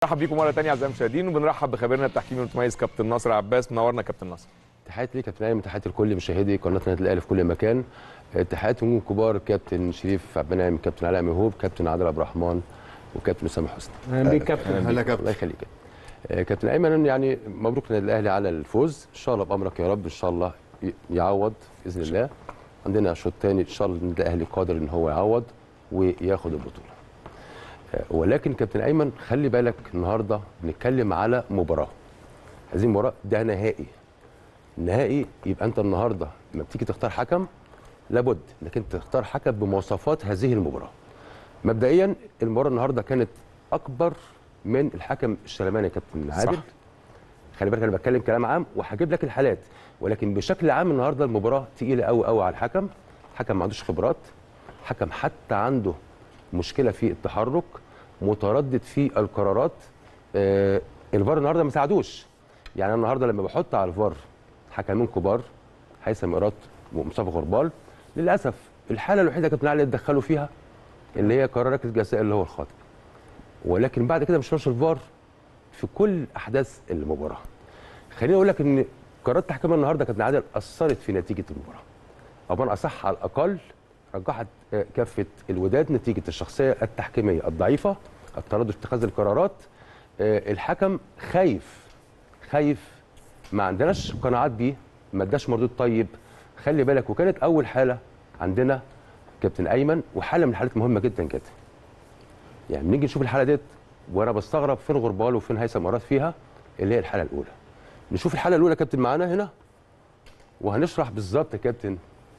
مرحب بيكم مره ثانيه اعزائي المشاهدين وبنرحب بخبيرنا التحكيمي المتميز كابتن ناصر عباس منورنا كابتن ناصر تحياتي ليك كابتن ايمن تحياتي لكل مشاهدي قناه النادي الاهلي في كل مكان تحياتي نجوم كبار كابتن شريف عبد المنعم كابتن علاء مهوب كابتن عادل عبد الرحمن وكابتن اسامه حسني اهلا بيك كابتن الله كابتن الله يخليك آه، كابتن ايمن يعني مبروك للنادي الاهلي على الفوز ان شاء الله بامرك يا رب ان شاء الله ي- يعوض باذن الله عندنا شوط تاني ان شاء الله النادي الاهلي قادر ان هو يعوض وياخد البطوله آه، ولكن كابتن ايمن خلي بالك النهارده بنتكلم على مباراه هذه المباراه ده نهائي النهائي يبقى انت النهارده لما بتيجي تختار حكم لابد انك انت تختار حكم بمواصفات هذه المباراه مبدئيا المباراه النهارده كانت اكبر من الحكم الشلماني يا كابتن عادل صح. خلي بالك انا بتكلم كلام عام وهجيب لك الحالات ولكن بشكل عام النهارده المباراه تقيله قوي قوي على الحكم حكم ما عندوش خبرات حكم حتى عنده مشكله في التحرك متردد في القرارات آه الفار النهارده ما ساعدوش يعني انا النهارده لما بحط على الفار حكمين كبار هيثم ايراد ومصطفى غربال للاسف الحاله الوحيده كابتن علي اتدخلوا فيها اللي هي قرار ركله جزاء اللي هو الخاطئ ولكن بعد كده مش ماشي الفار في كل احداث المباراه خليني اقول لك ان قرارات تحكيم النهارده كابتن عادل اثرت في نتيجه المباراه او بمعنى اصح على الاقل رجحت آه، كافه الوداد نتيجه الشخصيه التحكيميه الضعيفه التردد في اتخاذ القرارات آه، الحكم خايف خايف ما عندناش قناعات بيه ما اداش مردود طيب خلي بالك وكانت اول حاله عندنا كابتن ايمن وحاله من الحالات مهمه جدا جدا يعني بنيجي نشوف الحاله ديت وانا بستغرب فين غربال وفين هيثم مراد فيها اللي هي الحاله الاولى نشوف الحاله الاولى يا كابتن معانا هنا وهنشرح بالظبط يا كابتن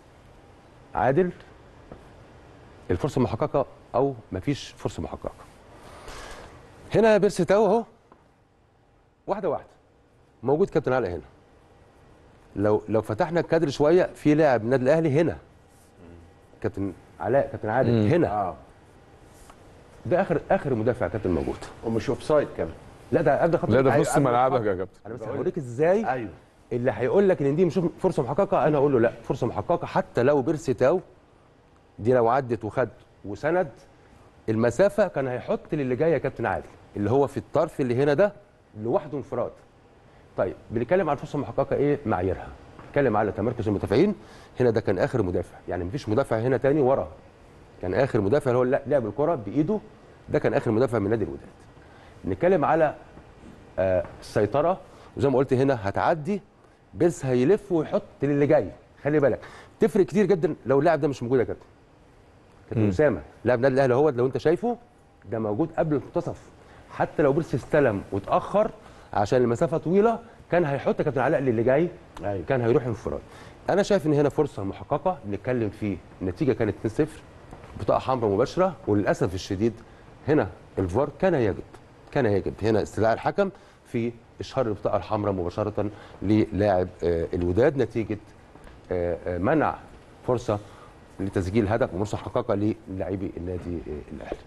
عادل الفرصه محققه او مفيش فرصه محققه هنا بيرسي تاو اهو واحده واحده موجود كابتن علاء هنا لو لو فتحنا الكادر شويه في لاعب النادي الاهلي هنا كابتن علاء كابتن عادل مم. هنا اه ده اخر اخر مدافع كابتن موجود ومش اوف سايد كمان لا ده قبل خط لا ده في أيوة، نص قبل ملعبك الخط. يا كابتن انا بس هوريك ازاي ايوه اللي هيقول لك ان دي مش فرصه محققه انا اقول له لا فرصه محققه حتى لو بيرسي تاو دي لو عدت وخد وسند المسافه كان هيحط للي جاي يا كابتن عادل اللي هو في الطرف اللي هنا ده لوحده انفراد طيب بنتكلم عن الفرصه المحققه ايه معاييرها بنتكلم على تمركز المدافعين هنا ده كان اخر مدافع يعني مفيش مدافع هنا تاني ورا كان اخر مدافع اللي هو لا- لعب الكره بايده ده كان اخر مدافع من نادي الوداد نتكلم على آه، السيطره وزي ما قلت هنا هتعدي بس هيلف ويحط للي جاي خلي بالك تفرق كتير جدا لو اللاعب ده مش موجود يا كابتن كابتن مم. اسامه لاعب النادي الاهلي اهوت لو انت شايفه ده موجود قبل المنتصف حتى لو بيرسي استلم واتاخر عشان المسافه طويله كان هيحط كابتن علاء للي جاي ايوه كان هيروح انفراد انا شايف ان هنا فرصه محققه بنتكلم في النتيجه كانت 2-0 بطاقه حمراء مباشره وللاسف الشديد هنا الفار كان يجب كان يجب هنا استدعاء الحكم في اشهار البطاقه الحمراء مباشره للاعب آه، الوداد نتيجه آه، آه، منع فرصه لتسجيل هدف وفرصه محققه للاعبي النادي آه، الاهلي.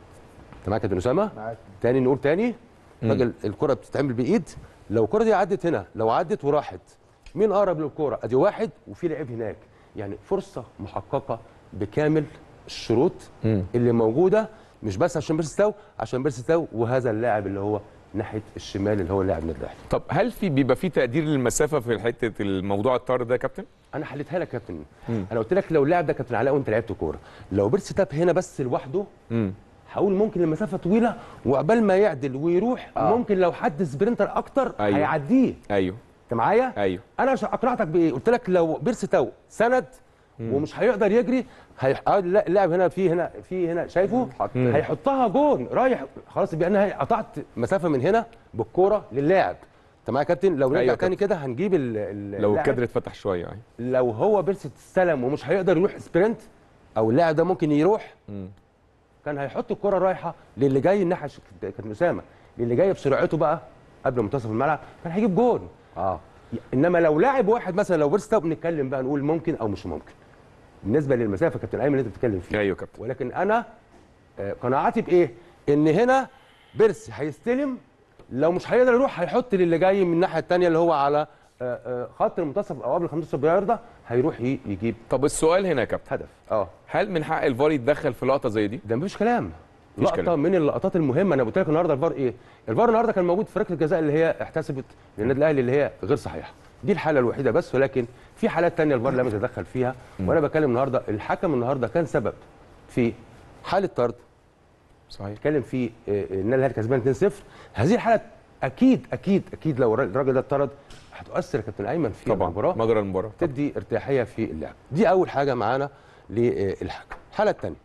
انت معاك يا كابتن اسامه؟ معاك تاني نقول تاني راجل الكره بتتعمل بايد لو الكره دي عدت هنا لو عدت وراحت مين اقرب للكره ادي واحد وفي لعيب هناك يعني فرصه محققه بكامل الشروط مم. اللي موجوده مش بس عشان بيرسي تاو عشان بيرسي تاو وهذا اللاعب اللي هو ناحيه الشمال اللي هو اللاعب النادي الاهلي طب هل في بيبقى في تقدير للمسافه في حته الموضوع الطار ده يا كابتن انا حليتها لك يا كابتن مم. انا قلت لك لو اللاعب ده كابتن علاء وانت لعبت كوره لو بيرسي تاب هنا بس لوحده امم هقول ممكن المسافه طويله وعقبال ما يعدل ويروح آه. آه. ممكن لو حد سبرنتر اكتر أيوه. أيوه. هيعديه ايوه انت معايا ايوه انا عشان اقنعتك بايه قلت لك لو بيرسي تاو سند ومش هيقدر يجري هي... آه، لا، اللاعب هنا في هنا في هنا شايفه مم. هيحطها جون رايح خلاص يبقى انا قطعت مسافه من هنا بالكوره للاعب انت معايا يا كابتن لو رجع أيوه أيوه كابتن. تاني كده هنجيب ال... ال... لو اللاعب. الكادر اتفتح شويه يعني لو هو بيرسي استلم ومش هيقدر يروح سبرنت او اللاعب ده ممكن يروح مم. كان هيحط الكره رايحه للي جاي الناحيه ش- كابتن اسامه للي جاي بسرعته بقى قبل منتصف الملعب كان هيجيب جون اه انما لو لاعب واحد مثلا لو بيرستا بنتكلم بقى نقول ممكن او مش ممكن بالنسبه للمسافه كابتن ايمن اللي انت بتتكلم فيها ايوه كابتن ولكن انا آه، قناعاتي بايه ان هنا بيرسي هيستلم لو مش هيقدر يروح هيحط للي جاي من الناحيه الثانيه اللي هو على آه، آه، خط المنتصف او قبل 15 بياردة هيروح ي- يجيب طب السؤال هنا يا كابتن هدف اه هل من حق الفار يتدخل في لقطه زي دي ده مفيش كلام مفيش لقطه كلام. من اللقطات المهمه انا قلت لك النهارده الفار ايه الفار النهارده كان موجود في ركله الجزاء اللي هي احتسبت للنادي الاهلي اللي هي غير صحيحه دي الحاله الوحيده بس ولكن في حالات تانية الفار لم يتدخل فيها وانا بتكلم النهارده الحكم النهارده كان سبب في حاله طرد صحيح اتكلم في آه، النادي الاهلي كسبان 2-0 هذه الحاله اكيد اكيد اكيد لو الراجل ده اتطرد هتؤثر يا كابتن ايمن في طبعا المباراه مجرى المباراه تدي ارتياحيه في اللعب دي اول حاجه معانا للحكم الحاله الثانيه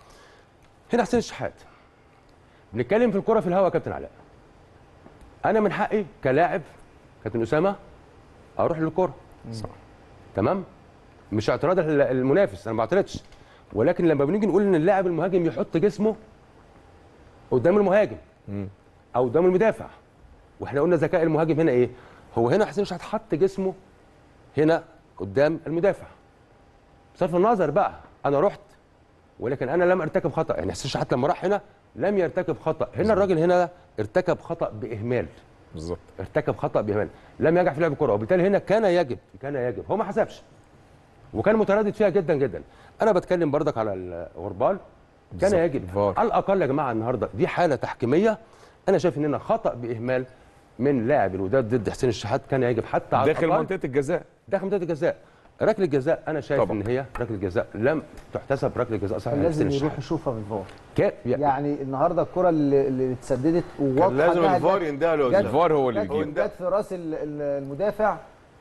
هنا حسين الشحات بنتكلم في الكره في الهواء يا كابتن علاء انا من حقي كلاعب كابتن اسامه اروح للكره صح تمام مش اعتراض ال- المنافس انا ما بعترضش ولكن لما بنيجي نقول ان اللاعب المهاجم يحط جسمه قدام المهاجم مم. او قدام المدافع واحنا قلنا ذكاء المهاجم هنا ايه هو هنا حسين مش هتحط جسمه هنا قدام المدافع بصرف النظر بقى انا رحت ولكن انا لم ارتكب خطا يعني حسين شحات لما راح هنا لم يرتكب خطا هنا الراجل هنا ارتكب خطا باهمال بالظبط ارتكب خطا باهمال لم ينجح في لعب الكره وبالتالي هنا كان يجب كان يجب هو ما حسبش وكان متردد فيها جدا جدا انا بتكلم بردك على الغربال كان بالظبط. يجب الفار. على الاقل يا جماعه النهارده دي حاله تحكيميه انا شايف ان هنا خطا باهمال من لاعب الوداد ضد حسين الشحات كان يجب حتى على داخل الأقل منطقه الجزاء داخل منطقه الجزاء ركله الجزاء انا شايف طبعا. ان هي ركله الجزاء لم تحتسب ركله جزاء صحيحه كان لازم لحسين يروح الشحات. يشوفها في الفار كا- يعني يعني النهارده الكره اللي, اللي اتسددت وواضحه كان لازم إنها الفار جت- يندهله يا جت- أستاذ. الفار هو اللي جت- يجيب جت في راس ال- ال- المدافع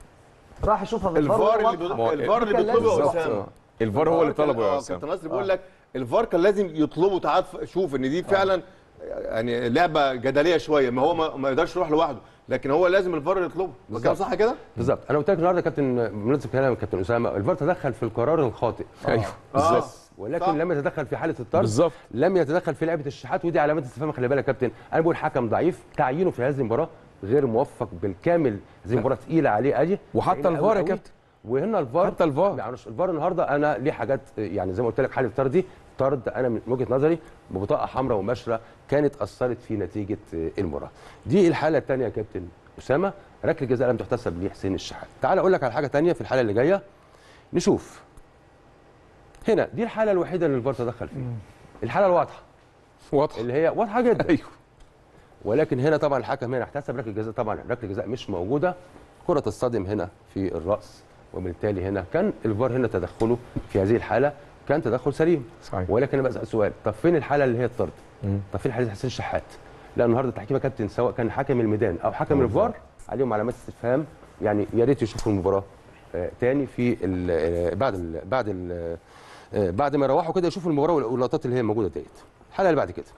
راح يشوفها في الفار الفار وهي اللي واضحة. بي- الفار اللي كان بيطلبه يا لازم- بالظبط. اسامه الفار هو اللي كان- طلبه يا آه، اسامه كابتن نصر بيقول لك الفار كان لازم يطلبه تعال ف- شوف ان دي فعلا يعني لعبه جدليه شويه ما هو ما, ما يقدرش يروح لوحده لكن هو لازم الفار يطلبه كان بالظبط. صح كده؟ بالظبط انا قلت لك النهارده يا كابتن بمناسبه كلام كابتن اسامه الفار تدخل في القرار الخاطئ ايوه آه. بالظبط ولكن صح. لم يتدخل في حاله الطرد بالظبط. لم يتدخل في لعبه الشحات ودي علامات استفهام خلي بالك يا كابتن انا بقول حكم ضعيف تعيينه في هذه المباراه غير موفق بالكامل هذه المباراه تقيله عليه ادي وحتى تقيلة الفار يا أوي أوي. كابتن. وهنا الفار حتى الفار. معلش الفار النهارده انا ليه حاجات يعني زي ما قلت لك حاله الطرد دي طرد انا من وجهه نظري ببطاقه حمراء مباشره كانت اثرت في نتيجه المباراه دي الحاله الثانيه يا كابتن اسامه ركله جزاء لم تحتسب لحسين الشحات تعال اقول لك على حاجه ثانيه في الحاله اللي جايه نشوف هنا دي الحاله الوحيده اللي الفار تدخل فيها الحاله الواضحه واضح اللي هي واضحه جدا ايوه ولكن هنا طبعا الحكم هنا احتسب ركله جزاء طبعا ركله جزاء مش موجوده كره تصطدم هنا في الراس وبالتالي هنا كان الفار هنا تدخله في هذه الحاله كان تدخل سليم صحيح. ولكن انا بسال سؤال طب فين الحاله اللي هي الطرد مم. طب فين حاله حسين شحات لا النهارده التحكيم يا كابتن سواء كان حكم الميدان او حكم الفار عليهم علامات استفهام يعني يا ريت يشوفوا المباراه آه تاني في ال- آه، بعد ال بعد ال آه، بعد ما يروحوا كده يشوفوا المباراه واللقطات اللي هي موجوده ديت الحلقه اللي بعد كده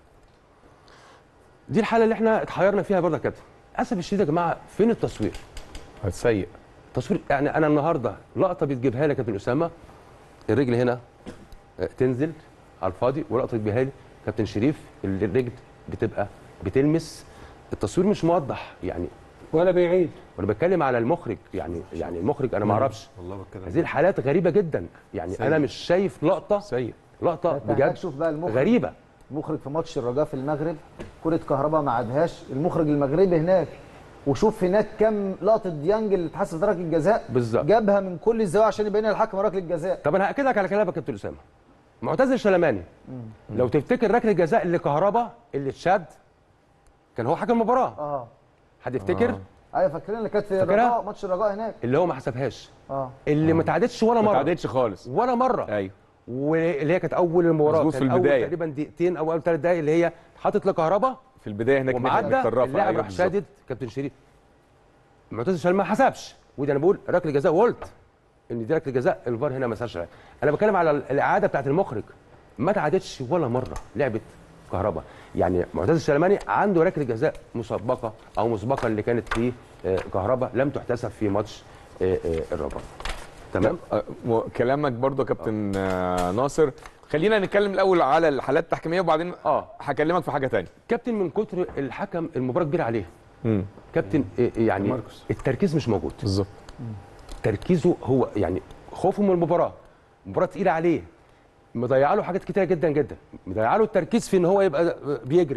دي الحاله اللي احنا اتحيرنا فيها برضه يا كابتن اسف الشديد يا جماعه فين التصوير سيء تصوير يعني انا النهارده لقطه بتجيبها لي يا كابتن اسامه الرجل هنا آه، تنزل على الفاضي ولقطه تجيبها لي كابتن شريف اللي الرجل بتبقى بتلمس التصوير مش موضح يعني ولا بيعيد وانا بتكلم على المخرج يعني يعني المخرج انا ما اعرفش والله بتكلم هذه الحالات غريبه جدا يعني سيء. انا مش شايف لقطه سيء لقطه أنت محتاج بجد تشوف بقى المخرج غريبه مخرج في ماتش الرجاء في المغرب كرة كهرباء ما عادهاش المخرج المغربي هناك وشوف هناك كم لقطة ديانج اللي اتحسب ضربة الجزاء بالظبط. جابها من كل الزوايا عشان يبين الحكم ركلة الجزاء طب انا هاكد لك على كلامك يا كابتن اسامه معتز الشلماني لو تفتكر ركله الجزاء اللي كهربا اللي اتشد كان هو حكم المباراه اه هتفتكر آه. ايوه فاكرين اللي كانت في فاكرها؟ الرجاء ماتش الرجاء هناك اللي هو ما حسبهاش اه اللي ما تعادتش ولا ما مره تعدتش خالص ولا مره ايوه واللي هي كانت اول المباراه مظبوط كان في البداية. اول تقريبا دقيقتين او اول ثلاث دقائق اللي هي حاطط لكهربا في البدايه هناك ناحية ومعدى الطرافة. اللاعب أيوة راح بالظبط. شادد كابتن شريف معتز الشلماني ما حسبش ودي انا بقول ركله جزاء وقلت ان دي ركله جزاء الفار هنا ما سالش عليها. انا بتكلم على الاعاده بتاعت المخرج ما تعادتش ولا مره لعبه كهربا يعني معتز الشلماني عنده ركله جزاء مسبقه او مسبقه اللي كانت في آه، كهربا لم تحتسب في ماتش آه، آه، الرابعه تمام آه، و- كلامك برضو يا كابتن آه، ناصر خلينا نتكلم الاول على الحالات التحكيميه وبعدين اه هكلمك في حاجه ثانيه كابتن من كتر الحكم المباراه كبيره عليه امم كابتن آه، يعني ماركوس. التركيز مش موجود بالظبط تركيزه هو يعني خوفه من المباراه مباراه تقيله عليه مضيع له حاجات كتيره جدا جدا مضيع له التركيز في ان هو يبقى بيجري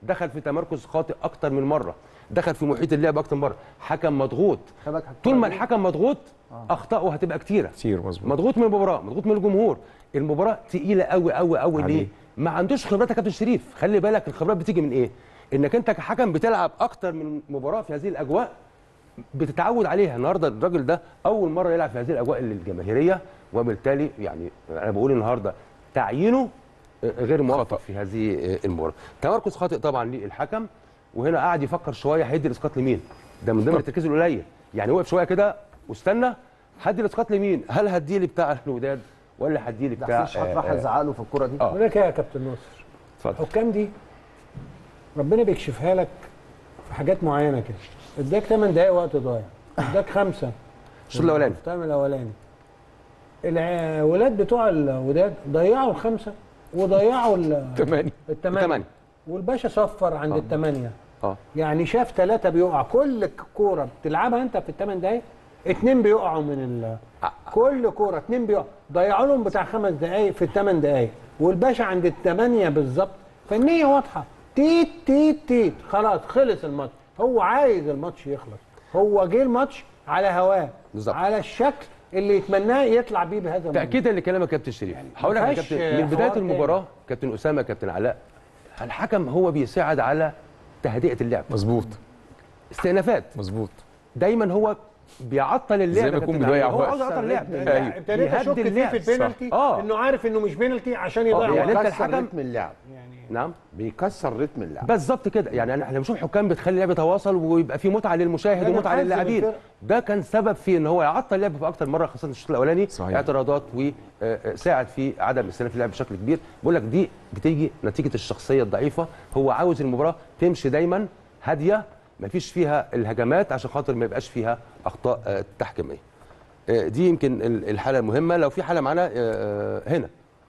دخل في تمركز خاطئ اكتر من مره دخل في محيط اللعب اكتر من مره حكم مضغوط خلي بالك طول ما الكرة دي- الحكم مضغوط اخطائه هتبقى كتيره كتير مظبوط مضغوط من المباراه مضغوط من الجمهور المباراه تقيله قوي قوي قوي عليه. ليه ما عندوش خبرات يا كابتن شريف خلي بالك الخبرات بتيجي من ايه انك انت كحكم بتلعب اكتر من مباراه في هذه الاجواء بتتعود عليها النهارده الراجل ده اول مره يلعب في هذه الاجواء الجماهيريه وبالتالي يعني انا بقول النهارده تعيينه غير موفق في هذه المباراه تمركز خاطئ طبعا للحكم وهنا قاعد يفكر شويه هيدي الاسقاط لمين ده من ضمن التركيز القليل يعني وقف شويه كده واستنى هدي الاسقاط لمين هل هديه لي بتاع الوداد ولا هديه لي ده بتاع حسين شحات راح آه، آه، يزعق له في الكوره دي آه. بقول لك ايه يا كابتن ناصر اتفضل الحكام دي ربنا بيكشفها لك في حاجات معينه كده اداك 8 دقايق وقت ضايع اداك خمسه الشوط الاولاني في التايم الاولاني الولاد بتوع الوداد ضيعوا الخمسه وضيعوا ال- تمانية الثمانيه الثمانية. والباشا صفر عند آه. الثمانيه اه يعني شاف ثلاثه بيقع كل كوره بتلعبها انت في الثمان دقايق اثنين بيقعوا من ال كل كوره اثنين بيقعوا ضيعوا لهم بتاع خمس دقايق في الثمان دقايق والباشا عند الثمانيه بالظبط فالنيه واضحه تيت تيت تيت خلاص خلص الماتش هو عايز الماتش يخلص هو جه الماتش على هواه بالظبط. على الشكل اللي يتمناه يطلع بيه بهذا الماتش تاكيدا لكلامك يا كابتن شريف هقول لك يا مفيهاش كابتن من حوار بدايه تاني. المباراه كابتن اسامه كابتن علاء الحكم هو بيساعد على تهدئه اللعب مظبوط استئنافات مظبوط دايما هو بيعطل اللعب زي ما يا يكون كابتن بيضيع علاء. هو وقت. عاوز يعطل اللعب أيوة. ابتديت اشك يهدي فيه اللعب. في البينالتي آه. انه عارف انه مش بينالتي عشان يضيع يعني وقت. انت بيكسر الحكم رتم اللعب نعم بيكسر رتم اللعب بالظبط كده يعني احنا بنشوف حكام بتخلي اللعب يتواصل ويبقى في متعه للمشاهد ده ومتعه محزن للاعبين الفرق. ده كان سبب في ان هو يعطل اللعب في اكتر مره خاصه الشوط الاولاني صحيح. اعتراضات وساعد في عدم استئناف اللعب بشكل كبير بقول لك دي بتيجي نتيجه الشخصيه الضعيفه هو عاوز المباراه تمشي دايما هاديه ما فيش فيها الهجمات عشان خاطر ما يبقاش فيها اخطاء آه، تحكيميه آه، دي يمكن ال- الحاله المهمه لو في حاله معانا آه، آه، هنا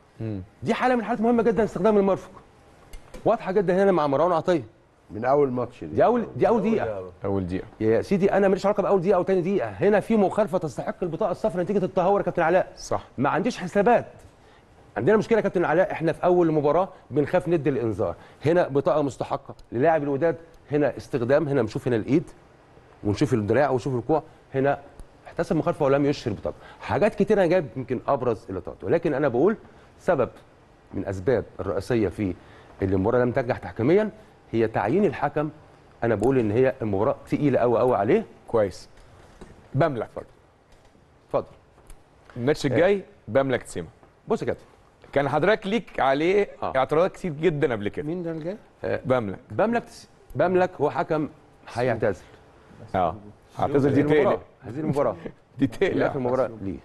دي حاله من الحالات المهمه جدا استخدام المرفق واضحه جدا هنا مع مروان عطيه من اول ماتش دي دي اول دي اول دقيقه اول دقيقه يا سيدي انا ماليش علاقه باول دقيقه او تاني دقيقه هنا في مخالفه تستحق البطاقه الصفراء نتيجه التهور يا كابتن علاء صح ما عنديش حسابات عندنا مشكله يا كابتن علاء احنا في اول مباراه بنخاف ندي الانذار هنا بطاقه مستحقه للاعب الوداد هنا استخدام هنا نشوف هنا الايد ونشوف الدراع ونشوف الكوع هنا احتسب مخالفه ولم يشهر بطاقه حاجات كتير انا جايب يمكن ابرز اللقطات ولكن انا بقول سبب من اسباب الرئيسيه في اللي المباراه لم تنجح تحكيميا هي تعيين الحكم انا بقول ان هي المباراه تقيله قوي قوي عليه كويس بملك اتفضل الماتش الجاي بملك تسيما بص يا كابتن كان حضرتك ليك عليه آه. اعتراضات كتير جدا قبل كده مين ده اللي جاي؟ بملك بملك بملك هو حكم هيعتزل اه اعتذر هذه دي المباراة. تقلق هذه المباراه دي في اخر تقلق المباراه ليه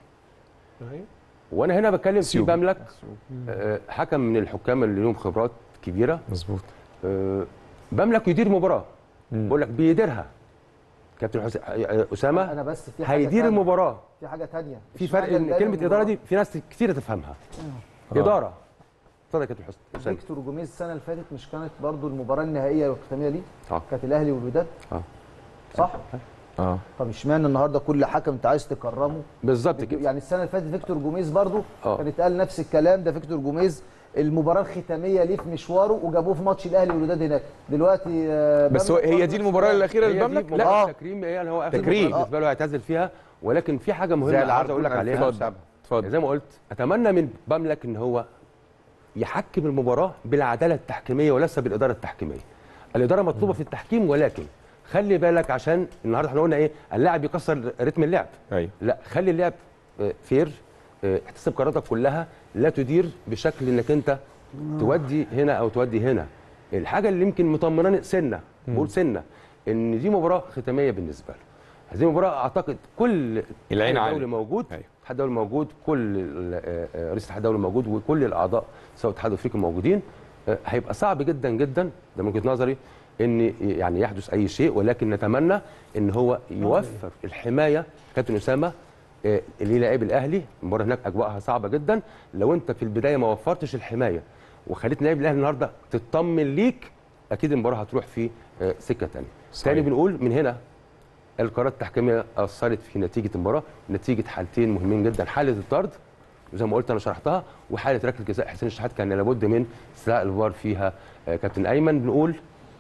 وانا هنا بتكلم في سيوبي. بملك آه، حكم من الحكام اللي لهم خبرات كبيره مظبوط آه، بملك يدير مباراه بقول لك بيديرها كابتن حسين آه، اسامه انا بس في حاجه هيدير تانية. المباراه في حاجه تانية في مش فرق حاجة ان اللي كلمه قال اداره المباراة. دي في ناس كتير تفهمها اداره اتفضل يا كابتن حسين أسامة. فيكتور جوميز السنه اللي فاتت مش كانت برضو المباراه النهائيه والختاميه ليه اه كانت الاهلي والوداد اه صح اه طب اشمعنى النهارده كل حكم انت عايز تكرمه بالظبط كده يعني السنه اللي فاتت فيكتور جوميز برضو آه. كان اتقال نفس الكلام ده فيكتور جوميز المباراه الختاميه ليه في مشواره وجابوه في ماتش الاهلي والوداد هناك دلوقتي آه، بس هو بملك هي برضو دي نفس المباراه الكلام. الاخيره هي دي لبملك مباراة لا تكريم يعني هو اخر تكريم. مباراة بالنسبه له هيعتزل فيها ولكن في حاجه زي مهمه عايز العرض اقول لك عليها اتفضل اتفضل زي ما قلت اتمنى من بملك ان هو يحكم المباراه بالعداله التحكيميه وليس بالاداره التحكيميه الاداره مطلوبه في التحكيم ولكن خلي بالك عشان النهارده احنا قلنا ايه اللاعب يكسر رتم اللعب ايوه لا خلي اللعب آه، فير آه، احتسب قراراتك كلها لا تدير بشكل انك انت تودي هنا او تودي هنا الحاجه اللي يمكن مطمناني سنه بقول سنه ان دي مباراه ختاميه بالنسبه له هذه المباراه اعتقد كل العين الاتحاد عليه. الدولي موجود أيوة. الاتحاد الدولي موجود كل ال- آه، آه، رئيس الاتحاد الدولي موجود وكل الاعضاء سواء الاتحاد الافريقي موجودين آه، هيبقى صعب جدا جدا ده من وجهه نظري ان يعني يحدث اي شيء ولكن نتمنى ان هو يوفر الحمايه كابتن اسامه آه، اللي لاعب الاهلي المباراه هناك اجواءها صعبه جدا لو انت في البدايه ما وفرتش الحمايه وخليت لاعب الاهلي النهارده تطمن ليك اكيد المباراه هتروح في آه، سكه ثانيه تاني بنقول من هنا القرارات التحكيميه اثرت في نتيجه المباراه نتيجه حالتين مهمين جدا حاله الطرد وزي ما قلت انا شرحتها وحاله ركله جزاء حسين الشحات كان لابد من استدعاء الفار فيها آه، كابتن ايمن بنقول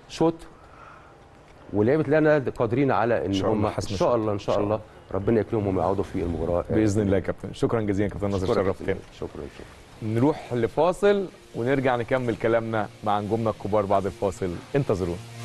شوط ولعبه لنا قادرين على ان شاء هم الله ان حسم شاء شوط. الله ان إن شاء شاء الله ربنا يكرمهم ويعودوا في المباراه باذن الله يا كابتن شكرا جزيلا كابتن ناصر شكرا شرفتنا شكرا شكرا نروح لفاصل ونرجع نكمل كلامنا مع نجومنا الكبار بعد الفاصل انتظرونا